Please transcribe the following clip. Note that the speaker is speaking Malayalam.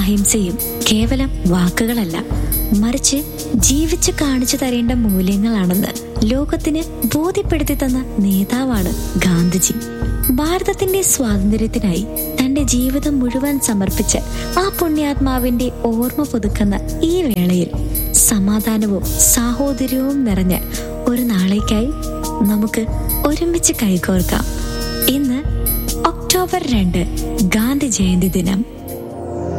അഹിംസയും കേവലം വാക്കുകളല്ല മറിച്ച് ജീവിച്ചു കാണിച്ചു തരേണ്ട മൂല്യങ്ങളാണെന്ന് ലോകത്തിന് ബോധ്യപ്പെടുത്തി തന്ന നേതാവാണ് ഗാന്ധിജി ഭാരതത്തിന്റെ സ്വാതന്ത്ര്യത്തിനായി തന്റെ ജീവിതം മുഴുവൻ സമർപ്പിച്ച ആ പുണ്യാത്മാവിന്റെ ഓർമ്മ പുതുക്കുന്ന ഈ വേളയിൽ സമാധാനവും സാഹോദര്യവും നിറഞ്ഞ ഒരു നാളേക്കായി നമുക്ക് ഒരുമിച്ച് കൈകോർക്കാം ഇന്ന് ഒക്ടോബർ രണ്ട് ഗാന്ധി ജയന്തി ദിനം